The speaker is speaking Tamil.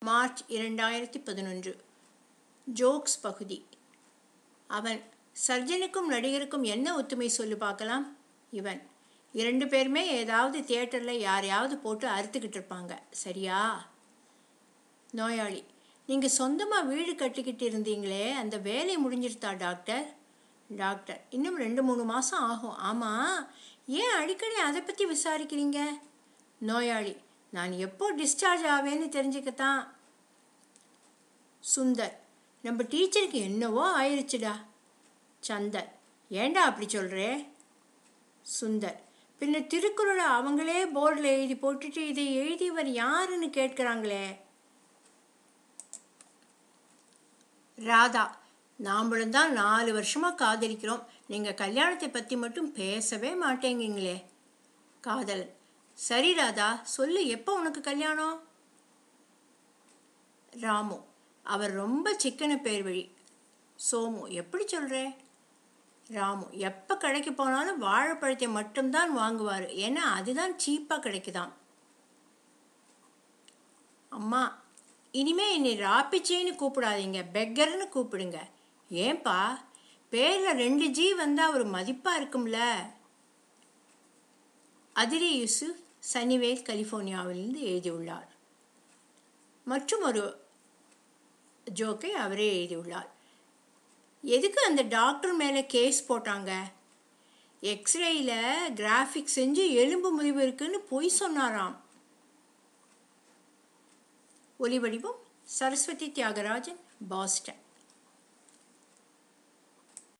மார்ச் இரண்டாயிரத்தி பதினொன்று ஜோக்ஸ் பகுதி அவன் சர்ஜனுக்கும் நடிகருக்கும் என்ன ஒத்துமை சொல்லு பார்க்கலாம் இவன் இரண்டு பேருமே ஏதாவது தியேட்டரில் யாரையாவது போட்டு அறுத்துக்கிட்டு இருப்பாங்க சரியா நோயாளி நீங்கள் சொந்தமாக வீடு கட்டிக்கிட்டு இருந்தீங்களே அந்த வேலை முடிஞ்சிருத்தா டாக்டர் டாக்டர் இன்னும் ரெண்டு மூணு மாதம் ஆகும் ஆமாம் ஏன் அடிக்கடி அதை பற்றி விசாரிக்கிறீங்க நோயாளி நான் எப்போ டிஸ்சார்ஜ் ஆவேன்னு தெரிஞ்சுக்கத்தான் சுந்தர் நம்ம டீச்சருக்கு என்னவோ ஆயிடுச்சுடா சந்தர் ஏண்டா அப்படி சொல்கிறே சுந்தர் பின்ன திருக்குறளை அவங்களே போர்டில் எழுதி போட்டுட்டு இதை எழுதியவர் யாருன்னு கேட்குறாங்களே ராதா நாம்பளும் தான் நாலு வருஷமாக காதலிக்கிறோம் நீங்கள் கல்யாணத்தை பற்றி மட்டும் பேசவே மாட்டேங்கிங்களே காதல் சரி ராதா சொல்லு எப்போ உனக்கு கல்யாணம் ராமு அவர் ரொம்ப சிக்கன பேர் வழி சோமு எப்படி சொல்கிறே ராமு எப்போ கடைக்கு போனாலும் வாழைப்பழத்தை மட்டும்தான் வாங்குவார் ஏன்னா அதுதான் சீப்பாக கிடைக்குதாம் அம்மா இனிமே என்னை ராப்பிச்சேன்னு கூப்பிடாதீங்க பெக்கர்னு கூப்பிடுங்க ஏன்பா பேரில் ரெண்டு ஜி வந்தால் ஒரு மதிப்பாக இருக்கும்ல அதிரி யூசுப் சனிவேல் கலிஃபோர்னியாவிலிருந்து எழுதியுள்ளார் மற்றும் ஒரு ஜோக்கை அவரே எழுதியுள்ளார் எதுக்கு அந்த டாக்டர் மேலே கேஸ் போட்டாங்க எக்ஸ்ரேயில் கிராஃபிக் செஞ்சு எலும்பு முறிவு இருக்குன்னு பொய் சொன்னாராம் ஒலிவடிவம் சரஸ்வதி தியாகராஜன் பாஸ்டன்